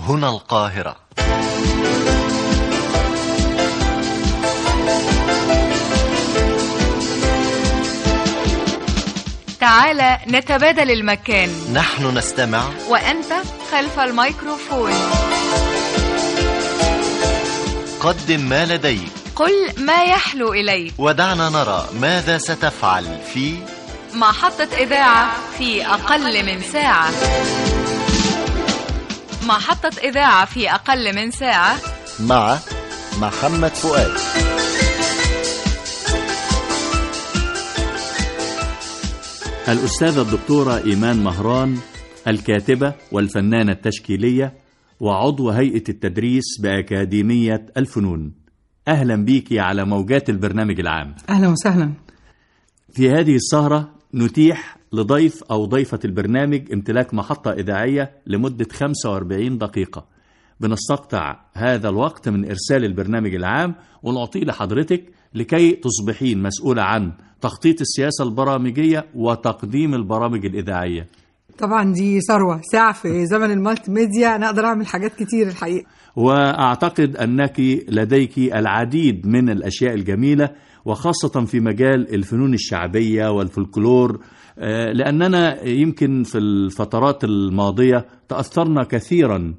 هنا القاهرة تعال نتبادل المكان نحن نستمع وأنت خلف الميكروفون قدم ما لديك قل ما يحلو إليك ودعنا نرى ماذا ستفعل في محطة إذاعة في أقل من ساعة محطة إذاعة في أقل من ساعة مع محمد فؤاد الأستاذة الدكتورة إيمان مهران الكاتبة والفنانة التشكيلية وعضو هيئة التدريس بأكاديمية الفنون أهلا بيكي على موجات البرنامج العام اهلا وسهلا في هذه السهرة نتيح لضيف أو ضيفة البرنامج امتلاك محطة إذاعية لمدة 45 دقيقة بنستقطع هذا الوقت من إرسال البرنامج العام ونعطيه لحضرتك لكي تصبحين مسؤولة عن تخطيط السياسة البرامجية وتقديم البرامج الإذاعية طبعا دي ثروه ساعه في زمن المالتي ميديا انا اقدر اعمل حاجات كتير الحقيقه وأعتقد أنك لديك العديد من الأشياء الجميلة وخاصة في مجال الفنون الشعبية والفولكلور آه، لأننا يمكن في الفترات الماضية تأثرنا كثيرا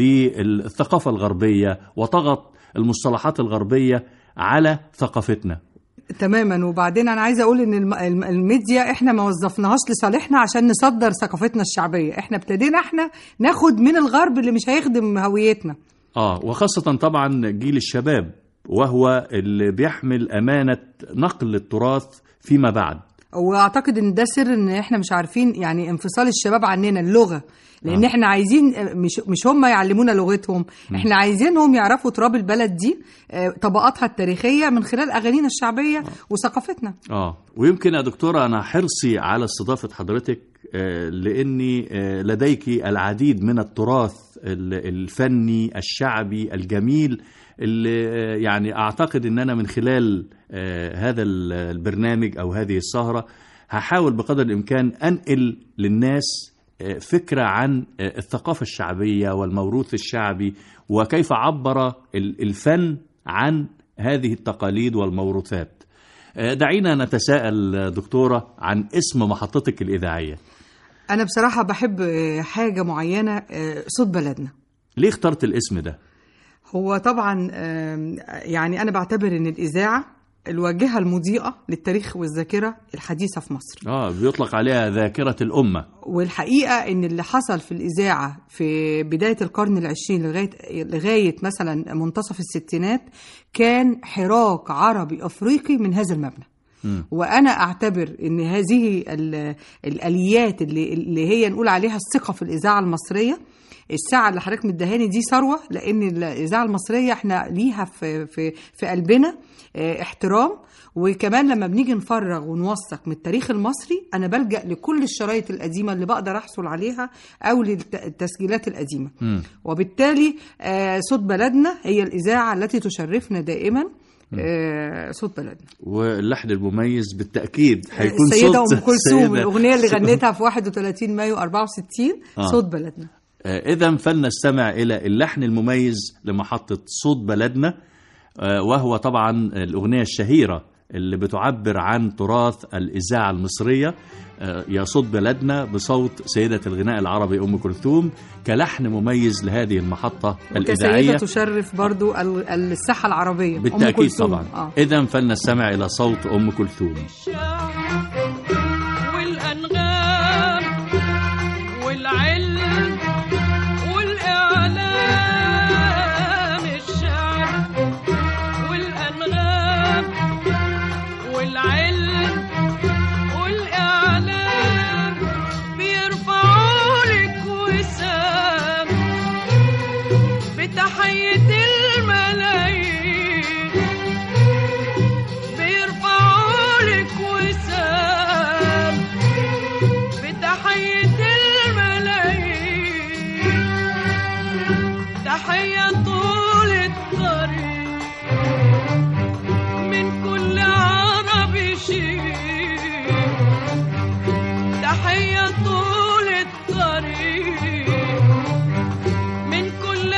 بالثقافة الغربية وطغت المصطلحات الغربية على ثقافتنا تماما وبعدين انا عايزه اقول ان الم- الم- الميديا احنا ما وظفناهاش لصالحنا عشان نصدر ثقافتنا الشعبيه احنا ابتدينا احنا ناخد من الغرب اللي مش هيخدم هويتنا آه وخاصة طبعا جيل الشباب وهو اللي بيحمل أمانة نقل التراث فيما بعد واعتقد ان ده سر ان احنا مش عارفين يعني انفصال الشباب عننا اللغه لان آه. احنا عايزين مش مش هم يعلمونا لغتهم احنا عايزينهم يعرفوا تراب البلد دي آه، طبقاتها التاريخيه من خلال اغانينا الشعبيه وثقافتنا اه ويمكن يا دكتورة أنا حرصي على استضافة حضرتك آه، لأني آه، لديك العديد من التراث ال- الفني الشعبي الجميل اللي آه، يعني أعتقد أن أنا من خلال آه، هذا ال- البرنامج أو هذه السهرة هحاول بقدر الإمكان أنقل للناس آه، فكرة عن آه، الثقافة الشعبية والموروث الشعبي وكيف عبر ال- الفن عن هذه التقاليد والموروثات آه، دعينا نتساءل آه، دكتورة عن اسم محطتك الإذاعية انا بصراحه بحب آه، حاجه معينه آه، صوت بلدنا ليه اخترت الاسم ده؟ هو طبعا آم، يعني انا بعتبر ان الاذاعه الواجهه المضيئه للتاريخ والذاكره الحديثه في مصر آه بيطلق عليها ذاكرة الأمة والحقيقه ان اللي حصل في الاذاعه في بدايه القرن العشرين لغايه لغايه مثلا منتصف الستينات كان حراك عربي افريقي من هذا المبنى وانا اعتبر ان هذه ال- الاليات اللي, اللي هي نقول عليها الثقه في الاذاعه المصريه الساعه اللي حضرتك مدهاني دي ثروه لان الاذاعه المصريه احنا ليها في في في قلبنا اه، احترام وكمان لما بنيجي نفرغ ونوثق من التاريخ المصري انا بلجا لكل الشرايط القديمه اللي بقدر احصل عليها او للتسجيلات القديمه وبالتالي آه، صوت بلدنا هي الاذاعه التي تشرفنا دائما آه، صوت بلدنا واللحن المميز بالتأكيد هيكون السيده صوت ام كلثوم السيدة- الاغنيه اللي غنتها في 31 مايو 64 آه. صوت بلدنا إذا فلنستمع إلى اللحن المميز لمحطة صوت بلدنا آه، وهو طبعا الأغنية الشهيرة اللي بتعبر عن تراث الإذاعة المصرية آه، يا صوت بلدنا بصوت سيدة الغناء العربي أم كلثوم كلحن مميز لهذه المحطة الإذاعية كسيده تشرف برضو ال- الساحه العربيه أم بالتأكيد كلثوم. طبعا آه. إذا فلنستمع إلى صوت أم كلثوم والأنغام والعلم والإعلام الشعر والأنغام والعلم والإعلام بيرفعوا لك وسام بتحية الملايين بيرفعوا لك وسام بتحية الملايين تحية طول الطريق من كل عربي شيء تحية طول الطريق من كل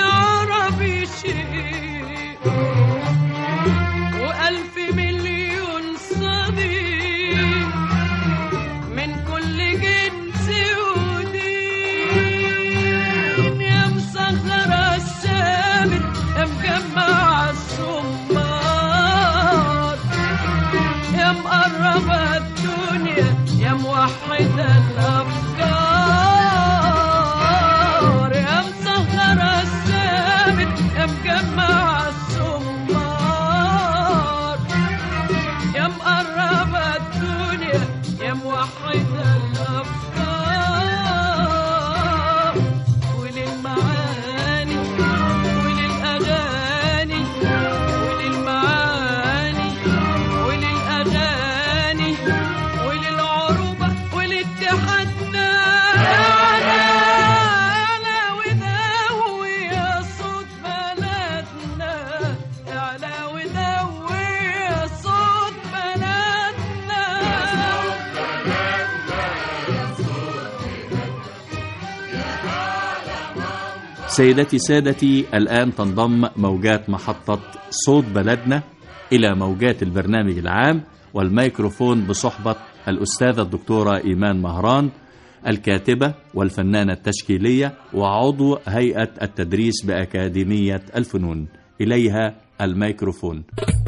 سيدتي سادتي الآن تنضم موجات محطة صوت بلدنا إلى موجات البرنامج العام والميكروفون بصحبة الأستاذة الدكتورة إيمان مهران الكاتبة والفنانة التشكيلية وعضو هيئة التدريس بأكاديمية الفنون إليها الميكروفون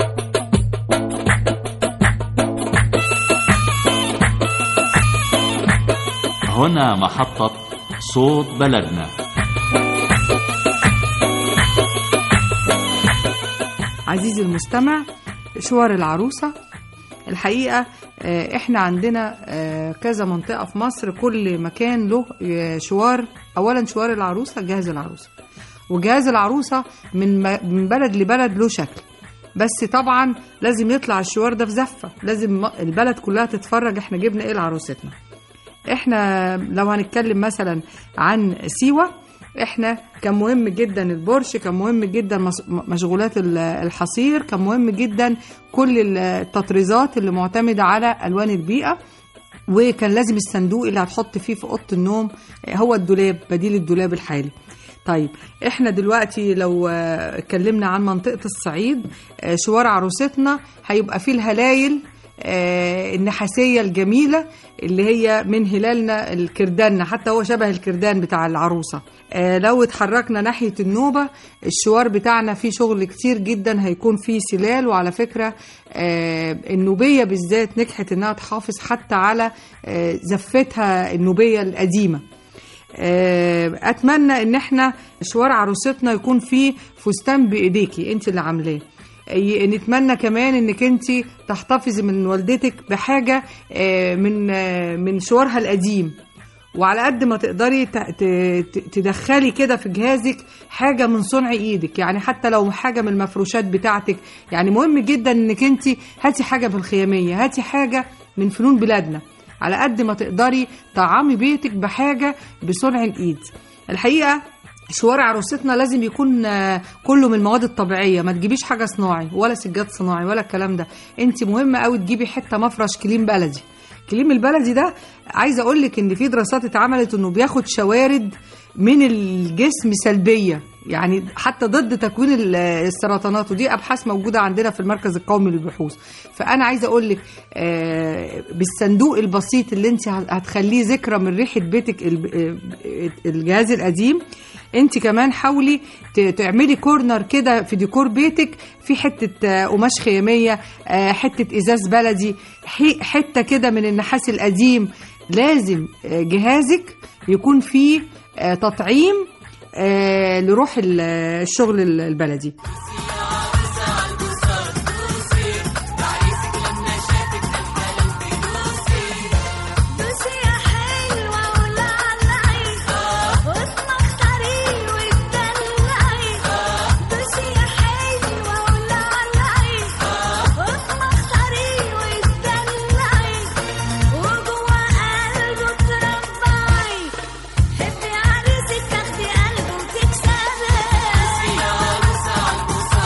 هنا محطة صوت بلدنا عزيزي المستمع شوار العروسة الحقيقة آه، احنا عندنا آه، كذا منطقة في مصر كل مكان له آه، شوار اولا شوار العروسة جهاز العروسة وجهاز العروسة من م- من بلد لبلد له شكل بس طبعا لازم يطلع الشوار ده في زفة لازم م- البلد كلها تتفرج احنا جبنا ايه لعروستنا احنا لو هنتكلم مثلا عن سيوة احنا كان مهم جدا البرش كان مهم جدا مس- مشغولات ال- الحصير كان مهم جدا كل التطريزات اللي معتمدة على ألوان البيئة وكان لازم الصندوق اللي هتحط فيه في أوضة النوم هو الدولاب بديل الدولاب الحالي طيب احنا دلوقتي لو آه، اتكلمنا عن منطقة الصعيد آه، شوار عروستنا هيبقى فيه الهلايل آه، النحاسية الجميلة اللي هي من هلالنا الكردان حتى هو شبه الكردان بتاع العروسة آه، لو اتحركنا ناحية النوبة الشوار بتاعنا فيه شغل كتير جدا هيكون فيه سلال وعلى فكرة آه، النوبية بالذات نجحت انها تحافظ حتى على آه، زفتها النوبية القديمة آه، اتمنى ان احنا شوار عروستنا يكون فيه فستان بايديكي انت اللي عاملاه ي- نتمنى كمان انك انت تحتفظي من والدتك بحاجه آه، من آه، من شوارها القديم وعلى قد ما تقدري ت- ت- ت- تدخلي كده في جهازك حاجه من صنع ايدك يعني حتى لو حاجه من المفروشات بتاعتك يعني مهم جدا انك انت هاتي حاجه من الخياميه هاتي حاجه من فنون بلادنا على قد ما تقدري طعامي بيتك بحاجه بصنع الايد الحقيقه شوار عروستنا لازم يكون آه، كله من المواد الطبيعيه ما تجيبيش حاجه صناعي ولا سجاد صناعي ولا الكلام ده انت مهم قوي تجيبي حته مفرش كليم بلدي كليم البلدي ده عايزه اقول لك ان في دراسات اتعملت انه بياخد شوارد من الجسم سلبيه يعني حتى ضد تكوين ال- السرطانات ودي ابحاث موجوده عندنا في المركز القومي للبحوث فانا عايزه اقول لك آه، بالصندوق البسيط اللي انت هتخليه ذكرى من ريحه بيتك الب- آه، الجهاز القديم انت كمان حاولي ت- تعملي كورنر كده في ديكور بيتك في حته آه، قماش خياميه آه، حته ازاز بلدي حي- حته كده من النحاس القديم لازم آه، جهازك يكون فيه آه، تطعيم آه، لروح ال- الشغل ال- البلدي بصي يا حلوة ولعلعي واتمخطري واتدلعي بصي يا حلوة ولعلعي واتمخطري واتدلعي وجوا قلبه تربعي حبي عريسك تاخدي قلبه وتكسبي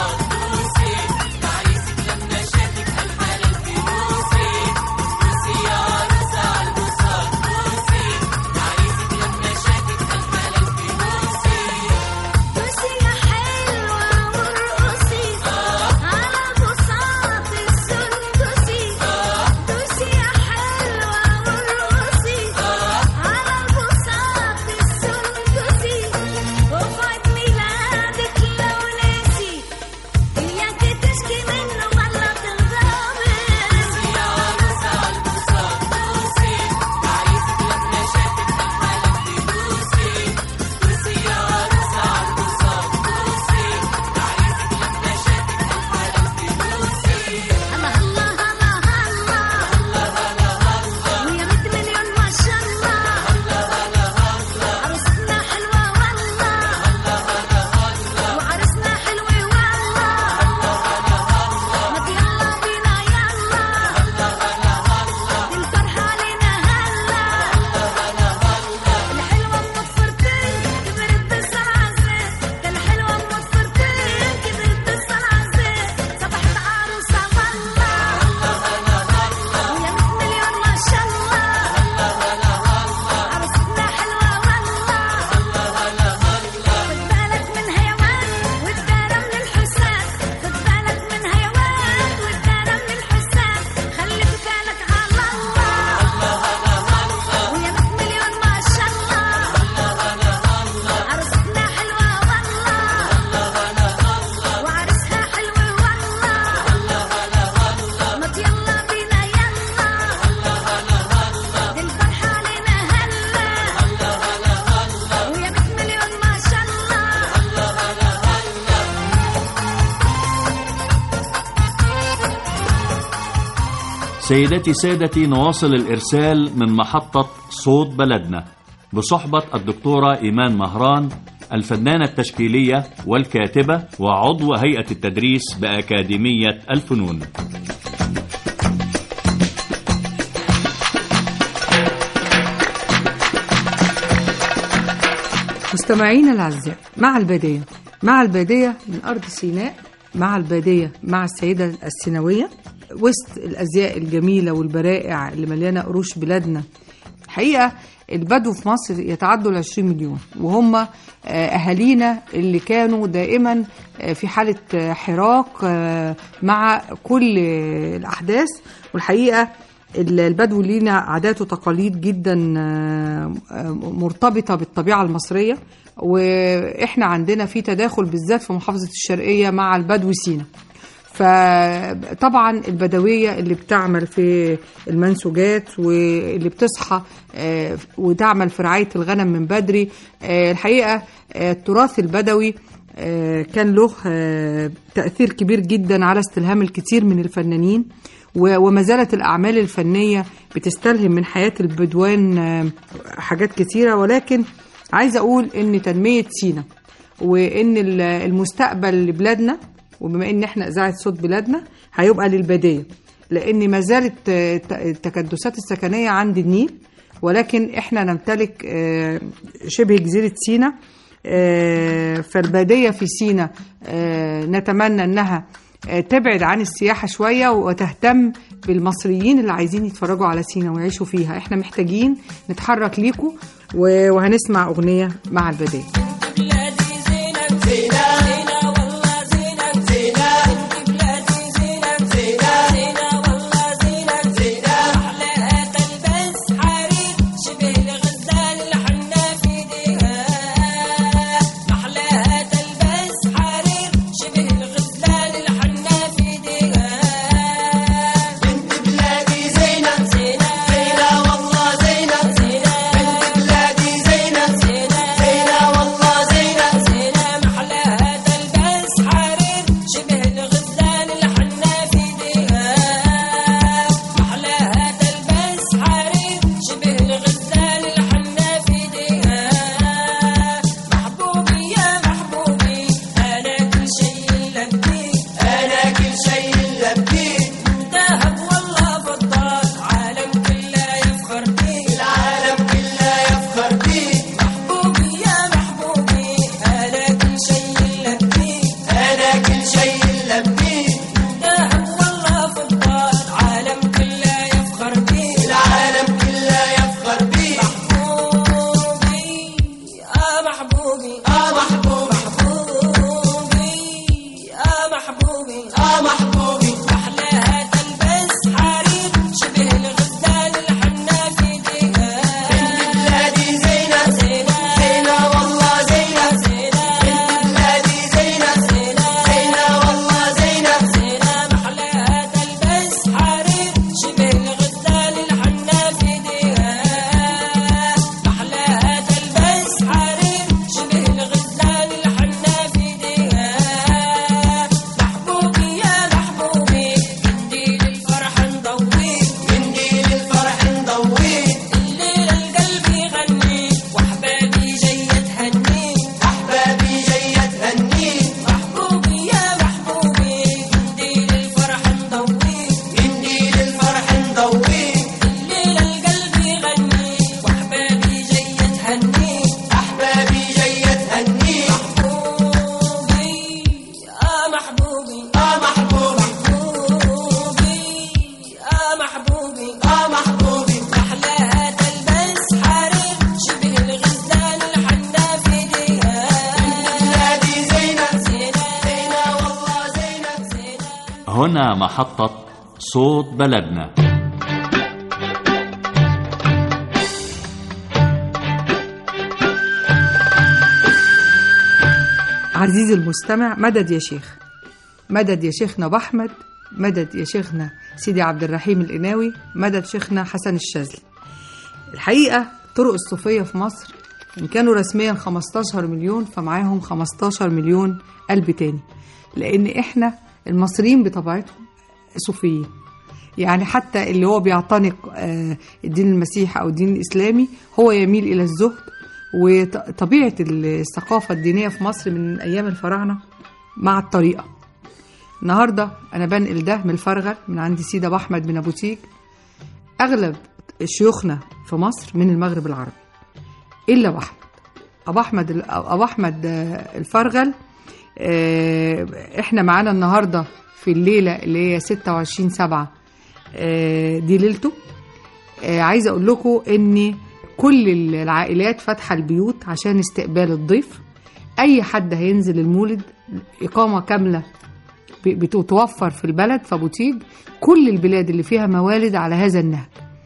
سيداتي سادتي نواصل الإرسال من محطة صوت بلدنا بصحبة الدكتورة إيمان مهران الفنانة التشكيلية والكاتبة وعضو هيئة التدريس بأكاديمية الفنون مستمعينا الأعزاء مع البادية مع البادية من أرض سيناء مع البادية مع السيدة السيناوية وسط الأزياء الجميلة والبرائع اللي مليانة قروش بلادنا الحقيقة البدو في مصر يتعدوا ال 20 مليون وهم آه، أهالينا اللي كانوا دائما آه، في حالة آه، حراك آه، مع كل آه، الأحداث والحقيقة ال- البدو لينا عادات وتقاليد جدا آه، آه، مرتبطة بالطبيعة المصرية واحنا عندنا في تداخل بالذات في محافظة الشرقية مع البدو سينا فطبعا البدوية اللي بتعمل في المنسوجات واللي بتصحى آه، وتعمل في رعاية الغنم من بدري آه، الحقيقة آه، التراث البدوي آه، كان له آه، تأثير كبير جدا على استلهام الكثير من الفنانين و- وما زالت الأعمال الفنية بتستلهم من حياة البدوان آه، حاجات كثيرة ولكن عايزة أقول إن تنمية سينا وإن ال- المستقبل لبلادنا وبما إن إحنا إذاعة صوت بلادنا هيبقى للبدية لأن ما زالت آه، الت- التكدسات السكنية عند النيل ولكن إحنا نمتلك آه، شبه جزيرة سينا آه، فالبادية في سينا آه، نتمنى أنها آه، تبعد عن السياحة شوية وتهتم بالمصريين اللي عايزين يتفرجوا على سينا ويعيشوا فيها احنا محتاجين نتحرك ليكوا و- وهنسمع أغنية مع البداية بلادي زينة زينة زينة والله زينة زينة انت بلادي زينة زينة زينة والله زينة زينة أحلاها تلبس حرير شبه الغزال الحنا في ايديها أحلاها تلبس حرير شبه الغزال الحنا في ايديها بنت بلادي زينة زينة زينة والله زينة زينة بنت بلادي زينة زينة زينة والله زينة زينة محلاها تلبس حرير شبه الغزال الحنا في ايديها محلاها تلبس حرير شبه الغزال الحنا في ايديها محبوبي يا محبوبي انا كل شيء لبيك انا كل شيء لبيك ذهب والله فضات عالم كله يفخر بيك العالم كله يفخر بيك محبوبي يا محبوبي انا كل شيء لبيك انا كل شيء لبيك ذهب والله فضات عالم كله يفخر بيك العالم كله يفخر بيك محبوبي اه محبوبي اه محبوبي محبوبي اه محبوبي اه محبوبي احلاها تلبس حرير شبه الغزال الحنا في ايديها بنت بلادي زينة زينة زينة والله زينة زينة بنت بلادي زينة زينة زينة والله زينة زينة محلاها تلبس حرير شبه الغزال الحنا في ايديها محلاها تلبس حرير شبه الغزال الحنا في ايديها محبوبي يا محبوبي قنديل الفرح نضوي قنديل الفرح نضوي الليلة القلب يغني واحبابي جاية تهني احبابي جاية تهني محبوبي يا محبوبي قنديل الفرح نضوي قنديل الفرح نضوي الليلة القلب يغني واحبابي جاية تهني احبابي جاية تهني محبوبي اه محبوبي اه محبوبي محبوبي اه محبوبي اه محبوبي احلاها تلبس حرير شبه الغزال الحنا في ايديها بلادي زينة زينة زينة والله زينة زينة هنا محطة صوت بلدنا عزيزي المستمع مدد يا شيخ مدد يا شيخنا أبو أحمد مدد يا شيخنا سيدي عبد الرحيم القناوي مدد شيخنا حسن الشاذلي الحقيقة الطرق الصوفية في مصر إن كانوا رسميا 15 مليون فمعاهم 15 مليون قلب تاني لأن إحنا المصريين بطبيعتهم صوفيين يعني حتى اللي هو بيعتنق آه، الدين المسيحي أو الدين الإسلامي هو يميل إلى الزهد وطبيعة الثقافة الدينية في مصر من أيام الفراعنة مع الطريقة النهاردة أنا بنقل ده من الفرغل من عند سيدة أبو أحمد من أبو تيج أغلب شيوخنا في مصر من المغرب العربي إلا أبو أحمد أبو أحمد أبو أحمد آه، الفرغل آه، إحنا معانا النهاردة في الليلة اللي هي 26 سبعة آه، دي ليلته آه، عايزة أقول لكم إن كل العائلات فاتحة البيوت عشان استقبال الضيف أي حد هينزل المولد إقامة كاملة ب- بتتوفر في البلد في بوتيج كل البلاد اللي فيها موالد على هذا النهج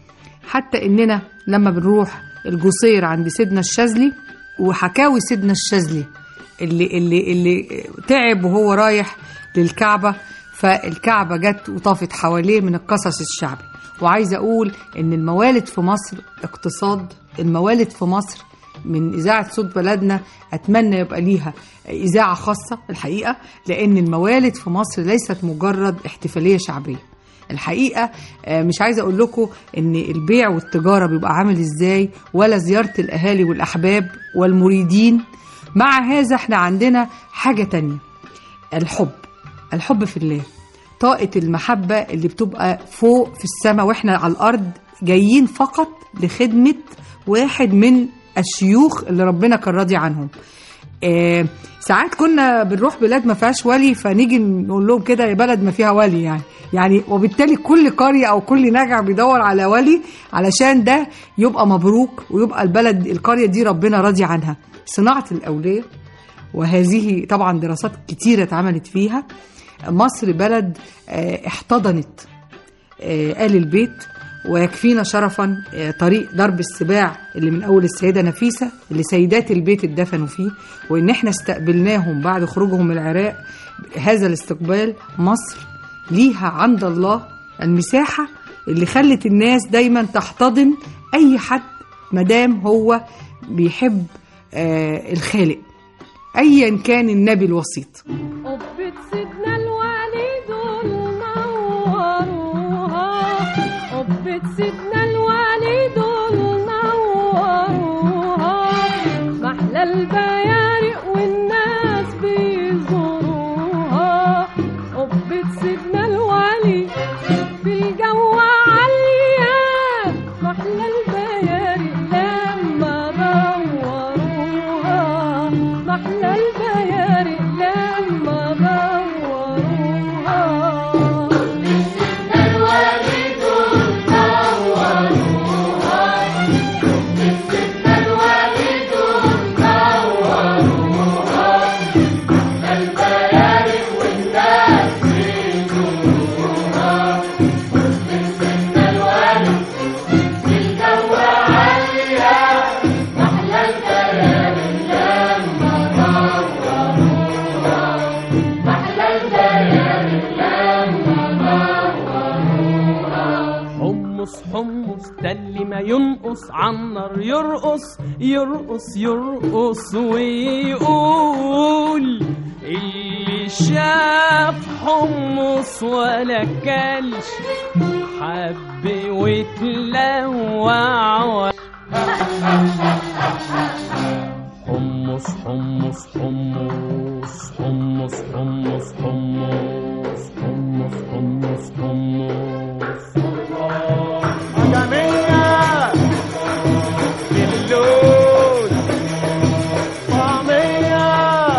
حتى اننا لما بنروح الجسير عند سيدنا الشاذلي وحكاوي سيدنا الشاذلي اللي اللي اللي تعب وهو رايح للكعبه فالكعبه جت وطافت حواليه من القصص الشعبي وعايزه اقول ان الموالد في مصر اقتصاد الموالد في مصر من اذاعه صوت بلدنا اتمنى يبقى ليها اذاعه خاصه الحقيقه لان الموالد في مصر ليست مجرد احتفاليه شعبيه الحقيقه آه، مش عايزه اقول لكم ان البيع والتجاره بيبقى عامل ازاي ولا زياره الاهالي والاحباب والمريدين مع هذا احنا عندنا حاجه تانية الحب الحب في الله طاقة المحبة اللي بتبقى فوق في السماء واحنا على الأرض جايين فقط لخدمة واحد من الشيوخ اللي ربنا كان راضي عنهم آه ساعات كنا بنروح بلاد ما فيهاش ولي فنيجي نقول لهم كده يا بلد ما فيها ولي يعني يعني وبالتالي كل قرية أو كل نجع بيدور على ولي علشان ده يبقى مبروك ويبقى البلد القرية دي ربنا راضي عنها صناعة الأولية وهذه طبعا دراسات كتيرة اتعملت فيها مصر بلد آه، احتضنت آه، آل البيت ويكفينا شرفا آه، طريق درب السباع اللي من أول السيدة نفيسة اللي سيدات البيت اتدفنوا فيه وإن احنا استقبلناهم بعد خروجهم من العراق هذا الاستقبال مصر ليها عند الله المساحة اللي خلت الناس دايما تحتضن أي حد مدام هو بيحب آه الخالق أيا كان النبي الوسيط قبة سيدنا الوليد نوروها قبة سيدنا الوليد نوروها محلى البيارق والناس بيزوروها قبة سيدنا الوليد في الجو عالية محلى البيارق لما دوروها محلى البيارق لما دوروها حمص حمص ده اللي ما ينقص عالنار يرقص يرقص يرقص ويقول اللي شاف حمص ولا كلش حب وتلوع حمص حمص حمص حمص حمص حمص حمص حمص حمص جميع اللون طعمية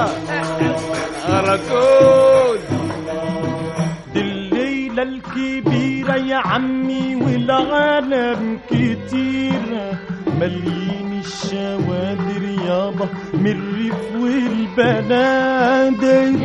غرقون دي الليلة الكبيرة يا عمي والعالم كتيرة مليين الشوادر يابا من الريف والبنادق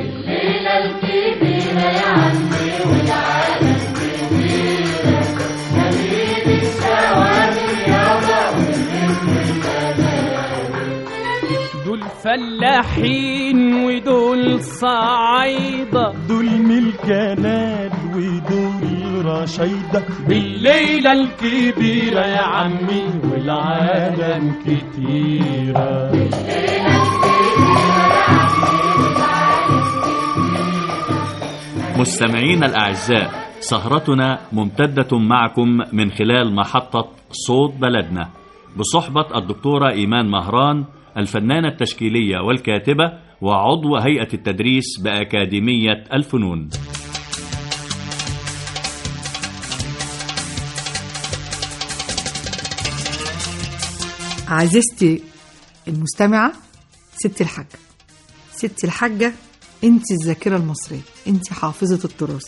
دول فلاحين ودول صعايدة دول ملكانات ودول رشايدة بالليلة الكبيرة يا عمي والعالم كتيرة مستمعينا الأعزاء سهرتنا ممتدة معكم من خلال محطة صوت بلدنا بصحبة الدكتورة إيمان مهران الفنانة التشكيلية والكاتبة وعضو هيئة التدريس بأكاديمية الفنون عزيزتي المستمعة ست الحاجة ست الحاجة انت الذاكرة المصرية انت حافظة التراث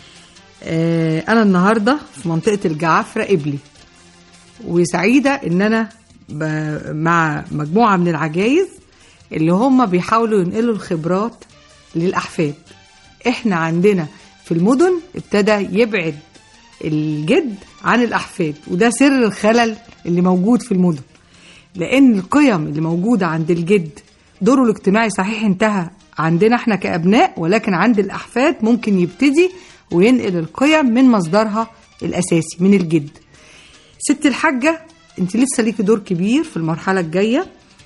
آه انا النهاردة في منطقة الجعفرة قبلي وسعيدة ان انا ب- مع مجموعة من العجايز اللي هم بيحاولوا ينقلوا الخبرات للأحفاد احنا عندنا في المدن ابتدى يبعد الجد عن الأحفاد وده سر الخلل اللي موجود في المدن لان القيم اللي موجوده عند الجد دوره الاجتماعي صحيح انتهى عندنا احنا كابناء ولكن عند الاحفاد ممكن يبتدي وينقل القيم من مصدرها الاساسي من الجد ست الحاجه انت لسه ليكي دور كبير في المرحله الجايه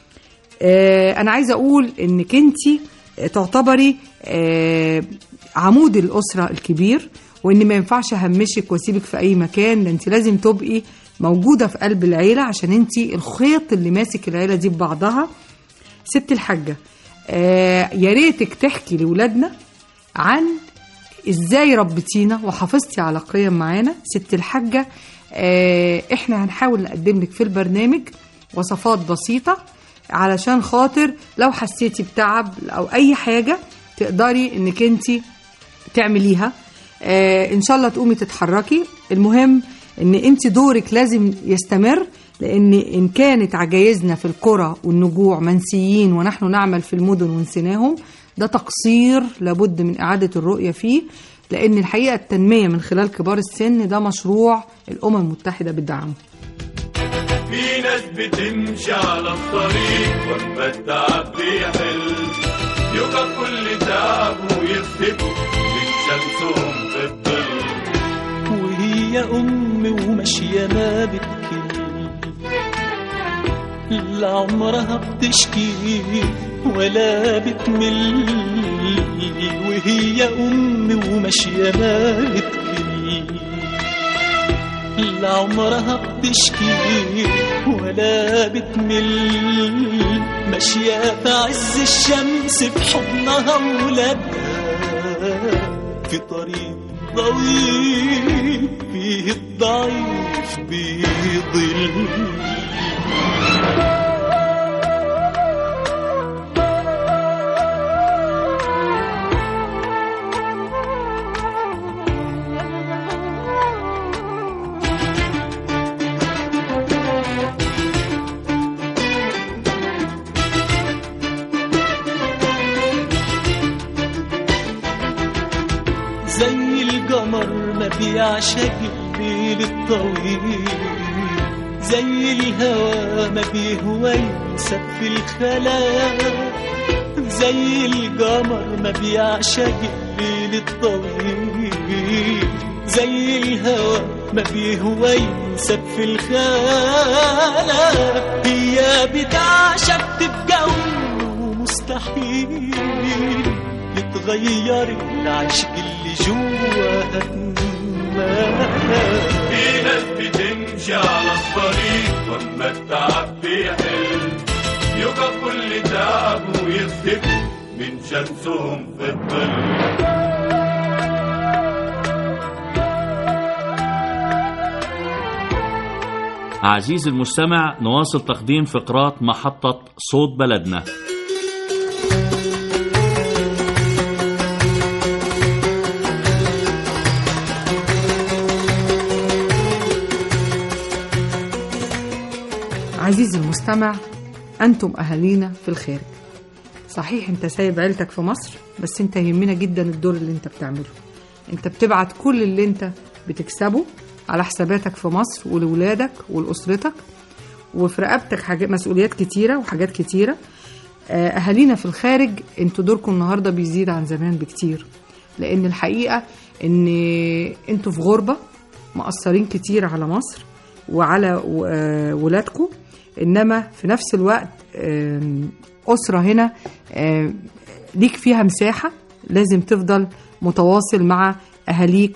آه انا عايزه اقول انك انت تعتبري آه عمود الاسره الكبير وان ما ينفعش اهمشك واسيبك في اي مكان ده انت لازم تبقي موجوده في قلب العيله عشان انت الخيط اللي ماسك العيله دي ببعضها ست الحاجه آه يا ريتك تحكي لاولادنا عن ازاي ربيتينا وحافظتي على قيم معانا ست الحاجه آه احنا هنحاول نقدم لك في البرنامج وصفات بسيطه علشان خاطر لو حسيتي بتعب او اي حاجه تقدري انك انت تعمليها آه ان شاء الله تقومي تتحركي المهم ان انت دورك لازم يستمر لان ان كانت عجايزنا في القرى والنجوع منسيين ونحن نعمل في المدن ونسيناهم ده تقصير لابد من اعاده الرؤيه فيه لان الحقيقه التنميه من خلال كبار السن ده مشروع الامم المتحده بتدعمه في ناس بتمشي على الطريق واما التعب بيحل يقف كل تعب ويختفوا من شمسهم في الظل وهي أم وماشية ما بتكل لا عمرها بتشكي ولا بتمل وهي أم وماشية ما بتكل لا عمرها بتشكي ولا بتمل ماشية في عز الشمس بحضنها ولادها في طريق طويل فيه الضعيف بيضل زي القمر ما بيعشق الليل الطويل زي الهوى ما بيهوى ينسب في الخلاء زي القمر ما بيعشق الليل الطويل زي الهوى ما بيهوى ينسب في الخلاء هي بتعشق تبقى مستحيل يتغير العشق اللي جواها في ناس بتمشي على الطريق واما التعب بيحل يقف كل تعب ويختفوا من شمسهم في الظل عزيزي المستمع نواصل تقديم فقرات محطة صوت بلدنا عزيزي المستمع أنتم أهالينا في الخارج صحيح أنت سايب عيلتك في مصر بس أنت يهمنا جدا الدور اللي أنت بتعمله أنت بتبعت كل اللي أنت بتكسبه على حساباتك في مصر ولولادك ولأسرتك وفي رقبتك حاجات مسؤوليات كتيرة وحاجات كتيرة آه، أهالينا في الخارج أنتوا دوركم النهاردة بيزيد عن زمان بكتير لأن الحقيقة أن أنتوا في غربة مقصرين كتير على مصر وعلى آه، ولادكم انما في نفس الوقت آم، اسره هنا آم، ليك فيها مساحه لازم تفضل متواصل مع اهاليك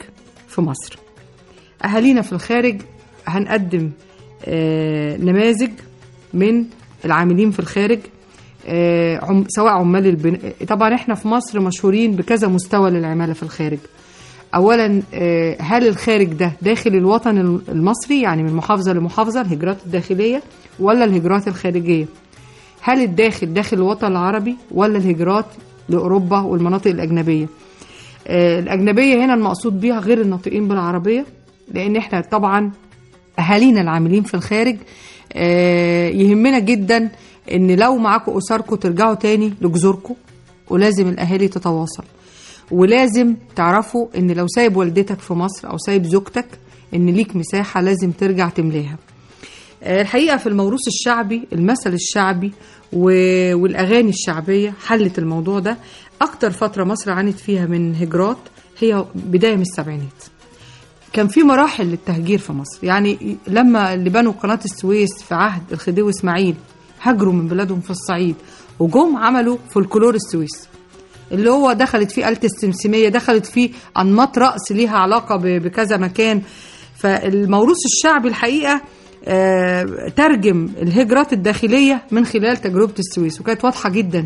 في مصر أهالينا في الخارج هنقدم آه، نماذج من العاملين في الخارج آه، عم سواء عمال البن... طبعا احنا في مصر مشهورين بكذا مستوى للعمالة في الخارج اولا آه، هل الخارج ده داخل الوطن المصري يعني من محافظة لمحافظة الهجرات الداخلية ولا الهجرات الخارجية هل الداخل داخل الوطن العربي ولا الهجرات لأوروبا والمناطق الأجنبية آه، الأجنبية هنا المقصود بيها غير الناطقين بالعربية لأن احنا طبعا أهالينا العاملين في الخارج آه، يهمنا جدا ان لو معاكم اسركم ترجعوا تاني لجذوركم ولازم الاهالي تتواصل ولازم تعرفوا ان لو سايب والدتك في مصر او سايب زوجتك ان ليك مساحه لازم ترجع تملاها آه، الحقيقه في الموروث الشعبي المثل الشعبي و- والاغاني الشعبيه حلت الموضوع ده اكتر فتره مصر عانت فيها من هجرات هي بدايه من السبعينات كان في مراحل للتهجير في مصر يعني لما اللي بنوا قناة السويس في عهد الخديوي إسماعيل هاجروا من بلادهم في الصعيد وجم عملوا فولكلور السويس اللي هو دخلت فيه آلة السمسمية دخلت فيه أنماط رقص ليها علاقة ب- بكذا مكان فالموروث الشعبي الحقيقة آه، ترجم الهجرات الداخلية من خلال تجربة السويس وكانت واضحة جدا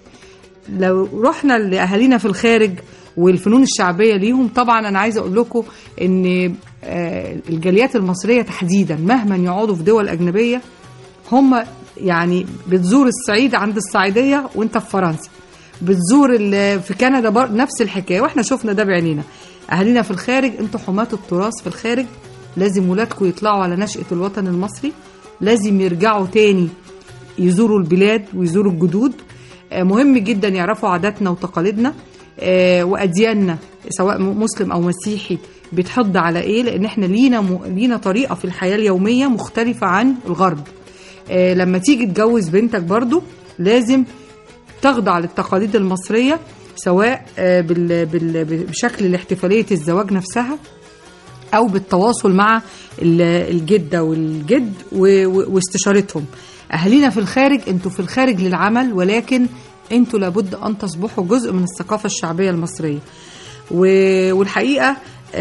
لو رحنا لاهالينا في الخارج والفنون الشعبيه ليهم طبعا انا عايزه اقول لكم ان آه، الجاليات المصريه تحديدا مهما يقعدوا في دول اجنبيه هم يعني بتزور الصعيد عند الصعيديه وانت في فرنسا بتزور ال- في كندا بر... نفس الحكايه واحنا شفنا ده بعينينا اهالينا في الخارج انتوا حماة التراث في الخارج لازم ولادكم يطلعوا على نشأة الوطن المصري لازم يرجعوا تاني يزوروا البلاد ويزوروا الجدود آه، مهم جدا يعرفوا عاداتنا وتقاليدنا آه، وادياننا سواء م- مسلم او مسيحي بتحض على ايه لان احنا لينا م... لينا طريقه في الحياه اليوميه مختلفه عن الغرب آه، لما تيجي تجوز بنتك برضو لازم تخضع للتقاليد المصريه سواء آه، بال... بال... بشكل الاحتفاليه الزواج نفسها او بالتواصل مع ال- الجده والجد و- و- واستشارتهم اهالينا في الخارج انتوا في الخارج للعمل ولكن انتوا لابد ان تصبحوا جزء من الثقافه الشعبيه المصريه و- والحقيقه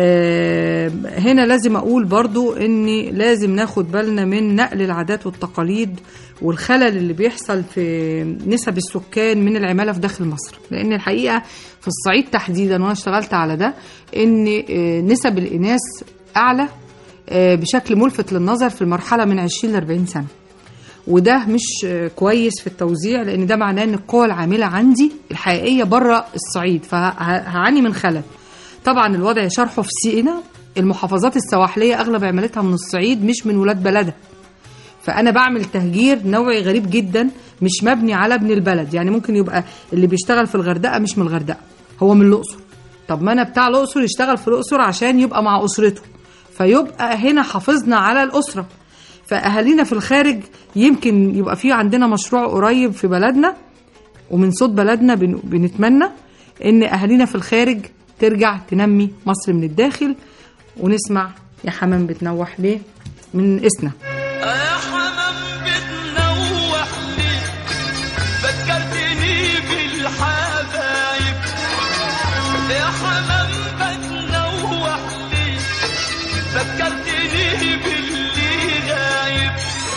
آه، هنا لازم اقول برضو ان لازم ناخد بالنا من نقل العادات والتقاليد والخلل اللي بيحصل في نسب السكان من العماله في داخل مصر لان الحقيقه في الصعيد تحديدا وانا اشتغلت على ده ان آه، نسب الاناث اعلى آه، بشكل ملفت للنظر في المرحله من 20 ل 40 سنه وده مش آه، كويس في التوزيع لان ده معناه ان القوى العامله عندي الحقيقيه بره الصعيد فهعاني من خلل طبعا الوضع شرحه في سينا المحافظات السواحليه اغلب عمالتها من الصعيد مش من ولاد بلدها فانا بعمل تهجير نوعي غريب جدا مش مبني على ابن البلد يعني ممكن يبقى اللي بيشتغل في الغردقه مش من الغردقه هو من الاقصر طب ما انا بتاع الاقصر يشتغل في الاقصر عشان يبقى مع اسرته فيبقى هنا حافظنا على الاسره فاهالينا في الخارج يمكن يبقى في عندنا مشروع قريب في بلدنا ومن صوت بلدنا بن- بنتمنى ان اهالينا في الخارج ترجع تنمي مصر من الداخل ونسمع يا حمام بتنوح ليه من اسنا يا حمام بتنوح لي فكرتني بالحبايب يا حمام بتنوح لي فكرتني باللي غايب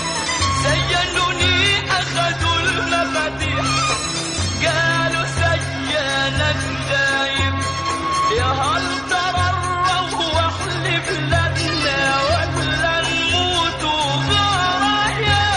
زينوني اخدوا المفاتيح قالوا سيانك دايب يا هل ترى نروح لبلادنا ولا نموت غرايب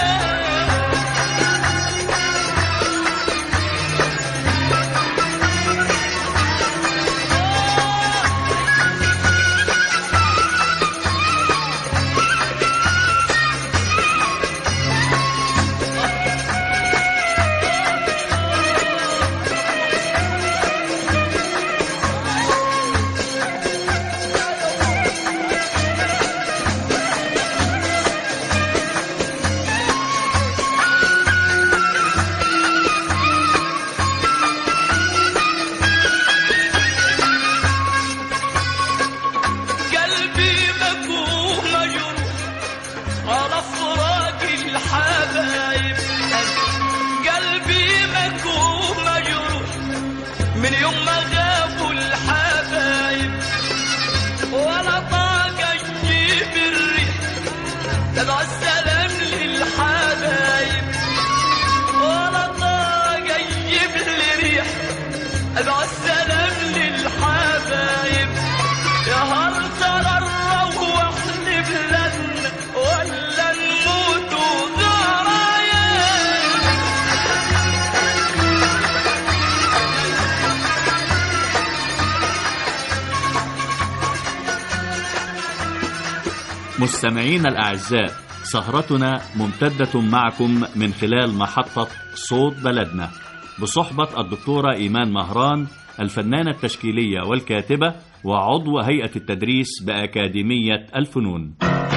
قلبي مكوه مجروح على فراق الحبايب قلبي مكوه مجروح من يوم ما غابوا الحبايب ولا مستمعينا الأعزاء سهرتنا ممتدة معكم من خلال محطة صوت بلدنا بصحبة الدكتورة إيمان مهران الفنانة التشكيلية والكاتبة وعضو هيئة التدريس بأكاديمية الفنون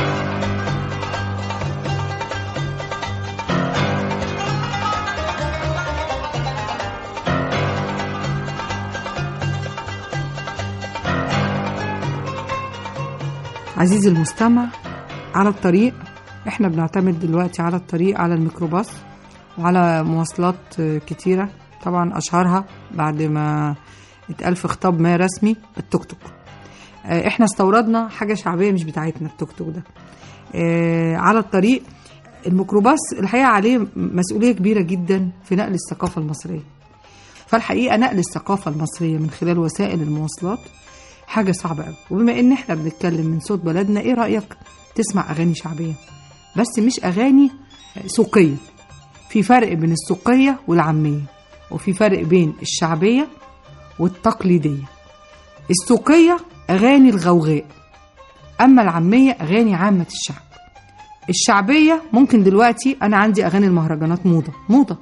عزيزي المستمع على الطريق احنا بنعتمد دلوقتي على الطريق على الميكروباص وعلى مواصلات آه، كتيرة طبعا أشهرها بعد ما اتقال في خطاب ما رسمي التوك توك آه، احنا استوردنا حاجة شعبية مش بتاعتنا التوك توك ده آه، على الطريق الميكروباص الحقيقة عليه مسؤولية كبيرة جدا في نقل الثقافة المصرية فالحقيقة نقل الثقافة المصرية من خلال وسائل المواصلات حاجة صعبة قوي وبما ان احنا بنتكلم من صوت بلدنا ايه رأيك تسمع اغاني شعبية بس مش اغاني سوقية في فرق بين السوقية والعامية وفي فرق بين الشعبية والتقليدية السوقية اغاني الغوغاء اما العامية اغاني عامة الشعب الشعبية ممكن دلوقتي انا عندي اغاني المهرجانات موضة موضة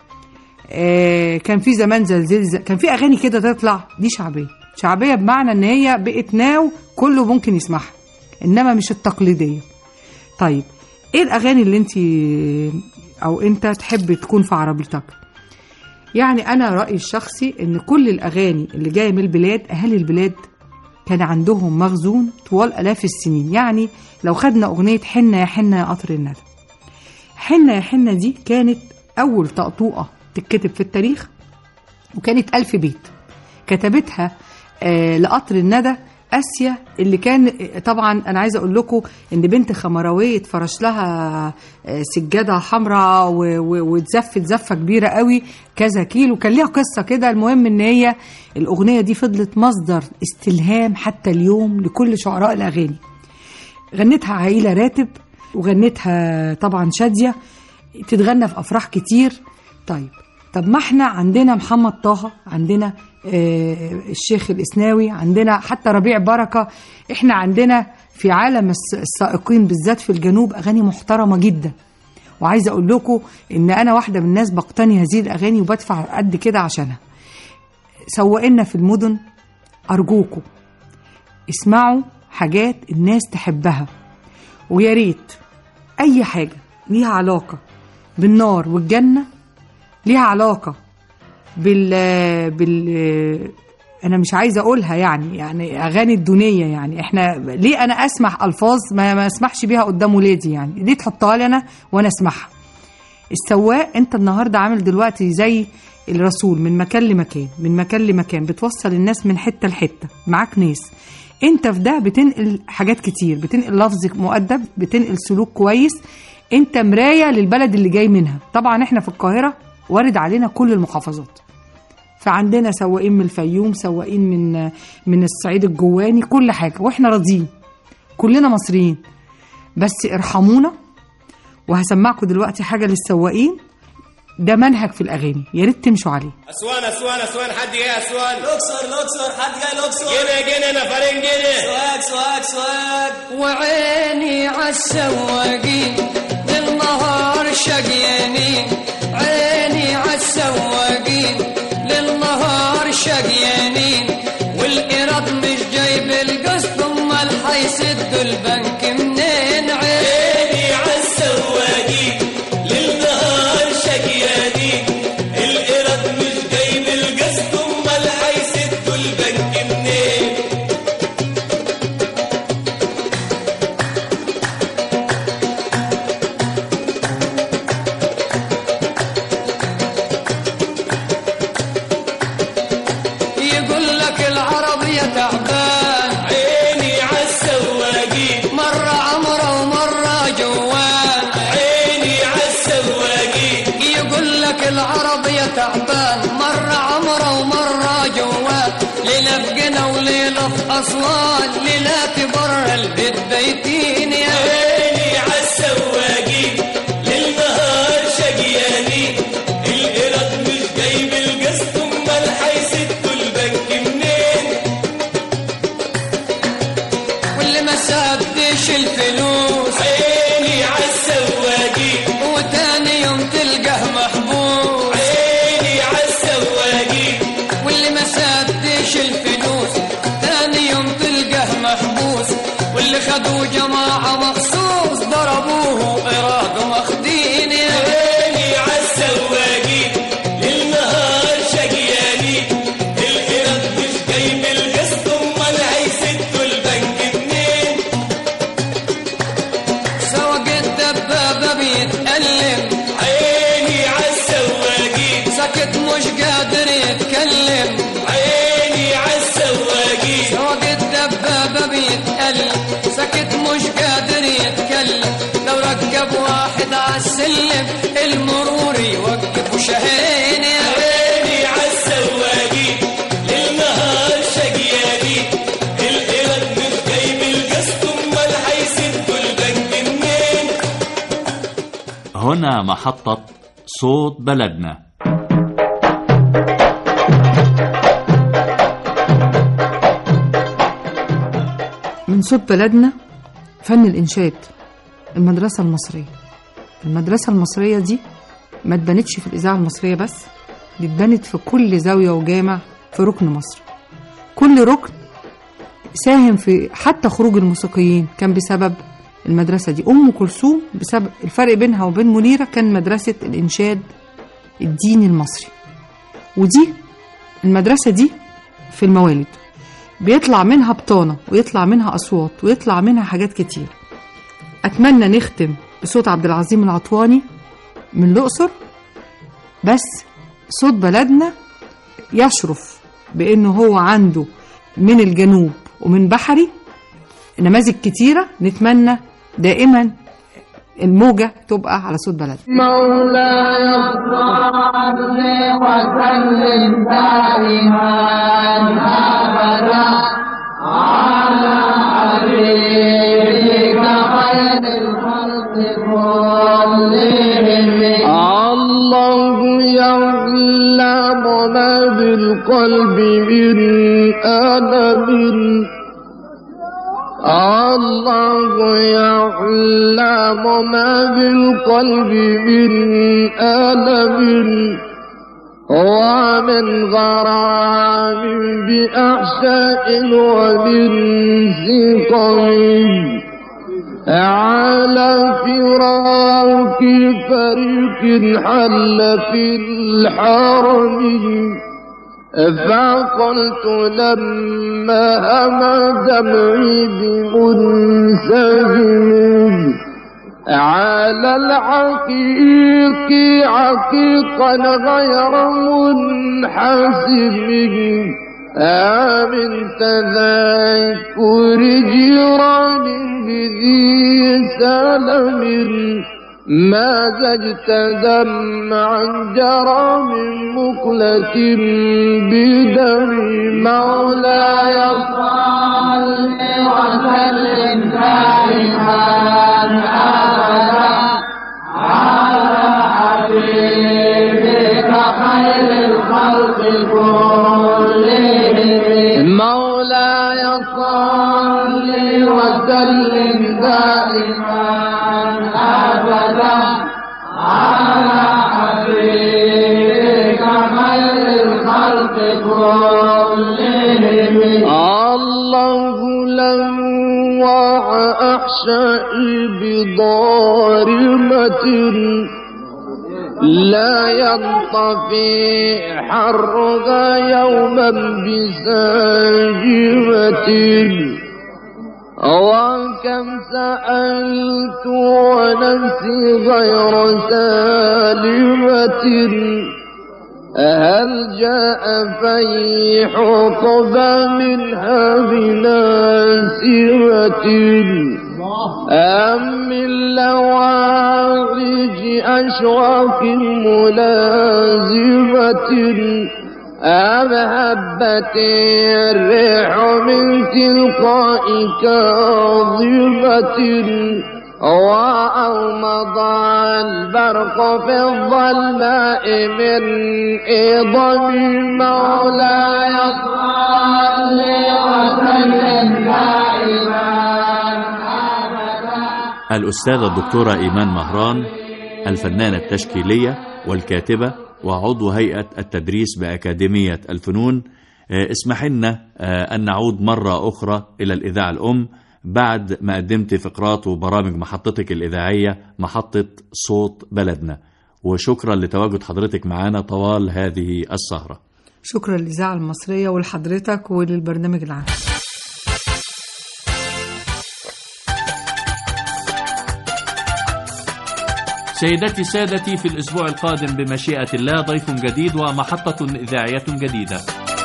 آه، كان في زمان زلزال ز- كان في اغاني كده تطلع دي شعبيه شعبيه بمعنى ان هي بقت ناو كله ممكن يسمعها انما مش التقليديه طيب ايه الاغاني اللي انت او انت تحب تكون في عربيتك يعني انا رايي الشخصي ان كل الاغاني اللي جايه من البلاد اهالي البلاد كان عندهم مخزون طوال الاف السنين يعني لو خدنا اغنيه حنه يا حنه يا قطر الندى حنة يا حنة دي كانت أول طقطوقة تتكتب في التاريخ وكانت ألف بيت كتبتها آه لقطر الندى آسيا اللي كان طبعا أنا عايزة أقول لكم إن بنت خمراوية اتفرش لها آه سجادة حمراء و- و- واتزفت زفة كبيرة قوي كذا كيلو كان ليها قصة كده المهم إن هي الأغنية دي فضلت مصدر استلهام حتى اليوم لكل شعراء الأغاني غنتها عائلة راتب وغنتها طبعا شادية تتغنى في أفراح كتير طيب طب ما احنا عندنا محمد طه عندنا آه الشيخ الإسناوي عندنا حتى ربيع بركة احنا عندنا في عالم الس- السائقين بالذات في الجنوب أغاني محترمة جدا وعايزة أقول لكم إن أنا واحدة من الناس بقتني هذه الأغاني وبدفع قد كده عشانها سوقنا في المدن أرجوكم اسمعوا حاجات الناس تحبها ويا ريت اي حاجه ليها علاقه بالنار والجنه ليها علاقه بال بال انا مش عايزه اقولها يعني يعني اغاني الدنيا يعني احنا ليه انا اسمح الفاظ ما, ما اسمحش بيها قدام ولادي يعني ليه تحطها لي انا وانا اسمعها السواق انت النهارده عامل دلوقتي زي الرسول من مكان لمكان من مكان لمكان بتوصل الناس من حته لحته معاك ناس انت في ده بتنقل حاجات كتير بتنقل لفظ مؤدب بتنقل سلوك كويس انت مرايه للبلد اللي جاي منها طبعا احنا في القاهره وارد علينا كل المحافظات فعندنا سواقين من الفيوم سواقين من من الصعيد الجواني كل حاجه واحنا راضيين كلنا مصريين بس ارحمونا وهسمعكم دلوقتي حاجه للسواقين ده منهج في الاغاني يا ريت تمشوا عليه اسوان اسوان اسوان حد جاي اسوان الاقصر الاقصر حد جاي الاقصر جينا جينا نفرين جينا سواق سواق سواق وعيني عالسواقين للنهار شقيانين عيني عالسواقين للنهار شقيانين والإيراد مش جايب القسط امال حيسدوا البنك منين عيني عالسواقين للنهار شقيانين القرد مش جايب القسط امال هيسدوا البنك منين يقول لك العربية تعبان عيني عالسواقين مرة عمرة ومرة جوان عيني عالسواقين يقول لك العربية تعبان مرة عمرة ومرة جوال ليلة في قنا وليلة في أسوان ليلة برا البيت بيتين يا عيني عالسواقين للنهار شقيانين القرد مش جايب القسط امال هيسدوا البنك منين واللي ما سدش الفلوس لقاش الفلوس تاني يوم تلقاه محبوس واللي خدوه جماعة مخصوص ضربوه إراد مخدين يا عيني عالسواقين للنهار شقيانين القرد مش جايب القسط امال هيسدوا البنك منين سواق الدبابة بيتألم عيني عالسواقين سكت مش قادر يتكلم عيني عالسواقين سواق الدبابة بيتألم سكت مش قادر يتكلم لو ركب واحد عالسلم المرور يوقف وشهين يا عيني عالسواقين للنهار شقيانين القرد مش جايب القسط امال هيسدوا البنك منين هنا محطة صوت بلدنا من صوت بلدنا فن الإنشاد المدرسة المصرية المدرسة المصرية دي ما اتبنتش في الإذاعة المصرية بس دي اتبنت في كل زاوية وجامع في ركن مصر كل ركن ساهم في حتى خروج الموسيقيين كان بسبب المدرسة دي أم كلثوم بسبب الفرق بينها وبين منيرة كان مدرسة الإنشاد الديني المصري ودي المدرسة دي في الموالد بيطلع منها بطانة ويطلع منها أصوات ويطلع منها حاجات كتير أتمنى نختم بصوت عبد العظيم العطواني من الأقصر بس صوت بلدنا يشرف بأنه هو عنده من الجنوب ومن بحري نماذج كتيرة نتمنى دائما الموجة تبقى على صوت بلدنا مولاي صل وسلم دائما ابدا على حبيبك خير الخلق كلهم الله يعلم ما بالقلب من ألم الله يعلم ما بالقلب من ألم ومن غرام بأحشاء ومن سقم على فراق فريق حل في الحرم فقلت لما هم دمعي بمنسجم على العقيق عقيقا غير منحسب آمن تذكر جيران بذي سلم ما زجت دمعا جرى من مقلة بدم مولاي صل وسلم دائما ابدا على حبيبك خير الخلق كلهم مولاي صل وسلم دائما أبدا على حبيبك خير الخلق كلهم الله لم أحشائي بضارمة لا ينطفي حرها يوما بساجمة وكم سألت ونفسي غير سالمة هل جاء فيح قبى منها بناسمة أم من لوارج أشواق ملازمة أم هبت الريح من تلقاء كاظمة وأومض البرق في الظلماء من إضم مولاي صل وسلم دائما الأستاذة الدكتورة إيمان مهران الفنانة التشكيلية والكاتبة وعضو هيئة التدريس بأكاديمية الفنون آه، اسمح لنا آه، أن نعود مرة أخرى إلى الإذاعة الأم بعد ما قدمت فقرات وبرامج محطتك الإذاعية محطة صوت بلدنا وشكرا لتواجد حضرتك معنا طوال هذه السهرة شكرا للإذاعة المصرية ولحضرتك وللبرنامج العام سيدتي سادتي في الأسبوع القادم بمشيئة الله ضيف جديد ومحطة إذاعية جديدة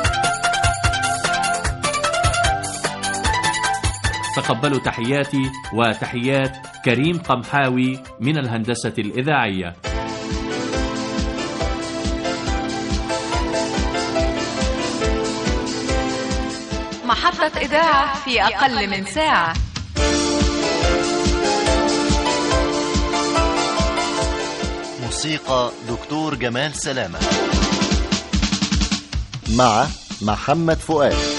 تقبلوا تحياتي وتحيات كريم قمحاوي من الهندسة الإذاعية محطة إذاعة في أقل من ساعة موسيقى دكتور جمال سلامة مع محمد فؤاد